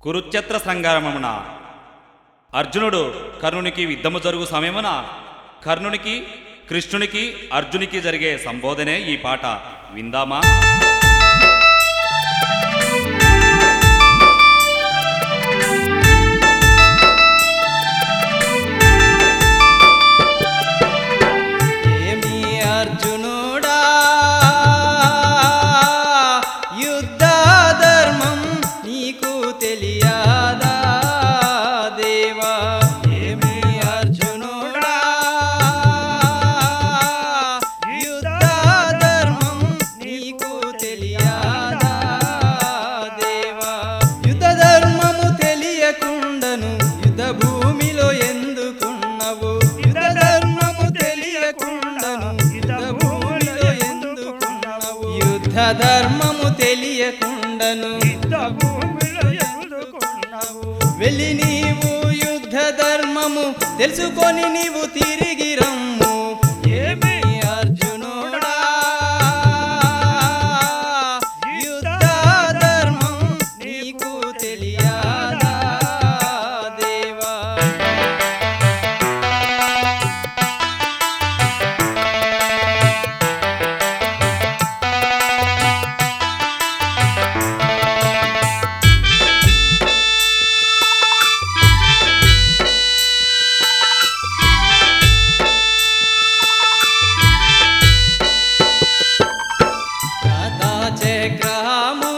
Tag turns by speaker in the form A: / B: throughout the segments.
A: కురుక్షేత్ర సంగ్రామమున అర్జునుడు కర్ణునికి యుద్ధము జరుగు సమయమున కర్ణునికి కృష్ణునికి అర్జునికి జరిగే సంబోధనే ఈ పాట విందామా
B: ఏమి అర్జునుడా యుద్ధ ధర్మం నీకు తెలియదా దేవా ఏమి అర్జునుడా యుద్ధ ధర్మం నీకు తెలియదా దేవా యుద్ధ ధర్మము తెలియకుండను యుద్ధ భూమిలో ఎందుకున్నవు యుద్ధ ధర్మము తెలియకుండను యుద్ధ భూమిలో ఎందుకున్నవు యుద్ధ ధర్మము తెలియకుండను వెళ్ళి నీవు యుద్ధ ధర్మము తెలుసుకొని నీవు తిరిగి రమ్ము ఏమి అర్జునుడా యుద్ధ ధర్మం నీకు తెలియదా దేవా చక్రము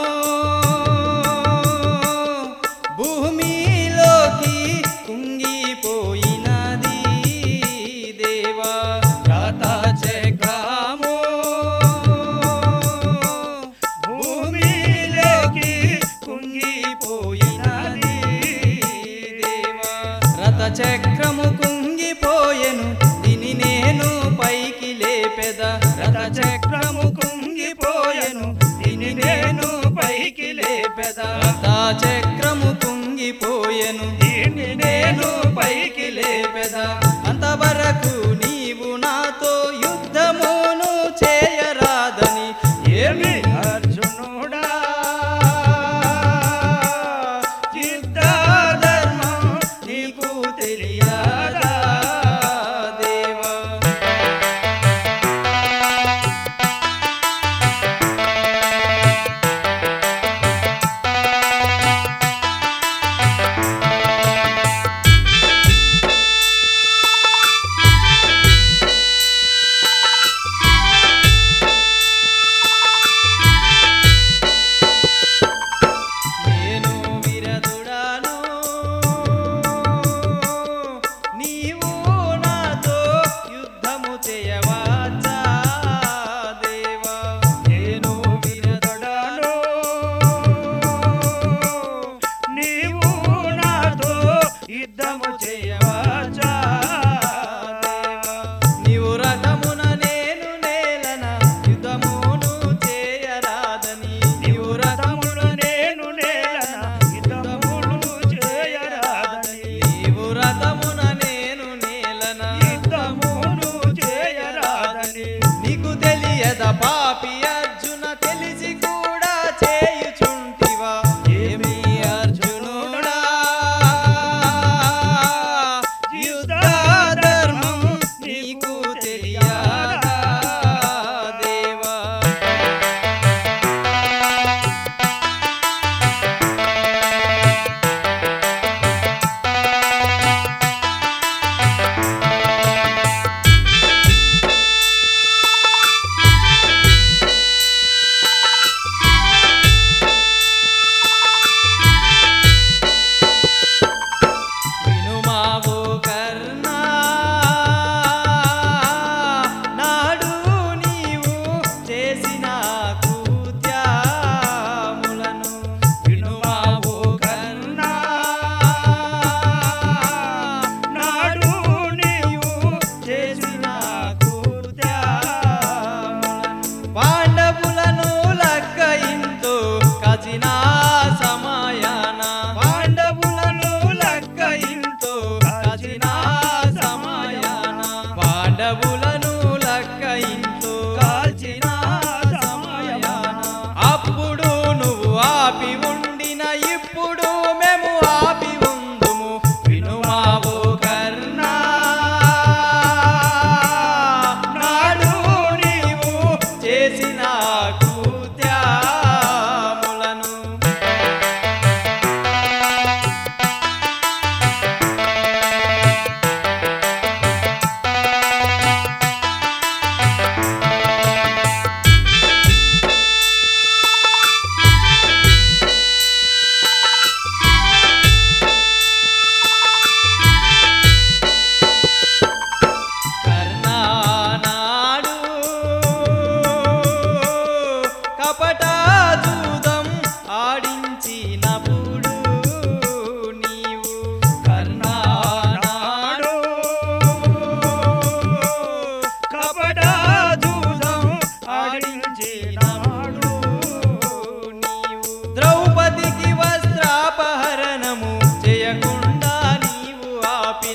B: భూమిలోకి కుంగిపోయినది దేవా చక్రము భూమిలోకి కుంగిపోయినది దేవా రథ చక్రము కుంగిపోయెను దీని నేను పైకి లేపెద రథ చక్రము కుంగిపోయెను దీని నేను పైకి లేపెద రథ చక్రము కుంగిపోయెను దీని నేను పైకి లేపెద అంతవరకు నీవు నాతో యుద్ధమును చేయరాదని ఏమి అర్జునుడా యుద్ధ ధర్మం నీకు తెలియదా దేవా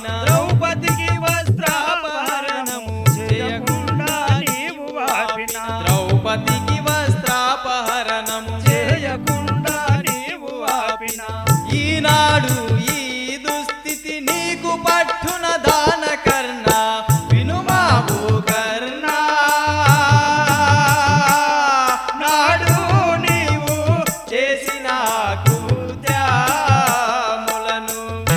B: వాపిన ద్రౌపదికి వస్త్రాపహరణము చేయకుండా నీవు వాపిన ద్రౌపదికి వస్త్రాపహరణము చేయకుండా నీవు వాపిన ఈనాడు ఈ దుస్థితి నీకు పట్టున దాన కర్ణ వినుమావు కర్ణ నాడు నీవు చేసిన కృత్యములను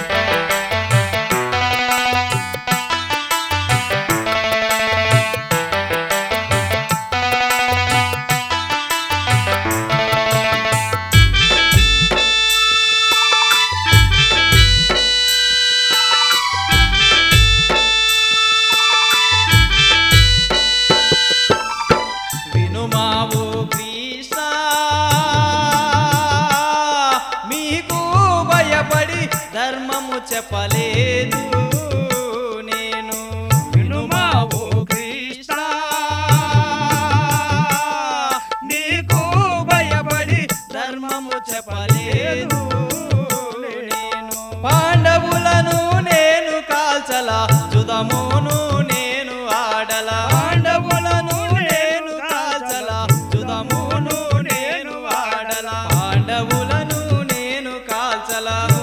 B: వినుమావు కృష్ణ మీకు భయపడి ధర్మము చెప్పలేదు నేను వినుమావు కృష్ణ నీకు భయపడి ధర్మము చెప్పలేదు నేను పాండవులను నేను కాల్చల జుదమును నేను ఆడల పాండవులను నేను కాల్చల జుదమును నేను ఆడల పాండవులను నేను కాల్చల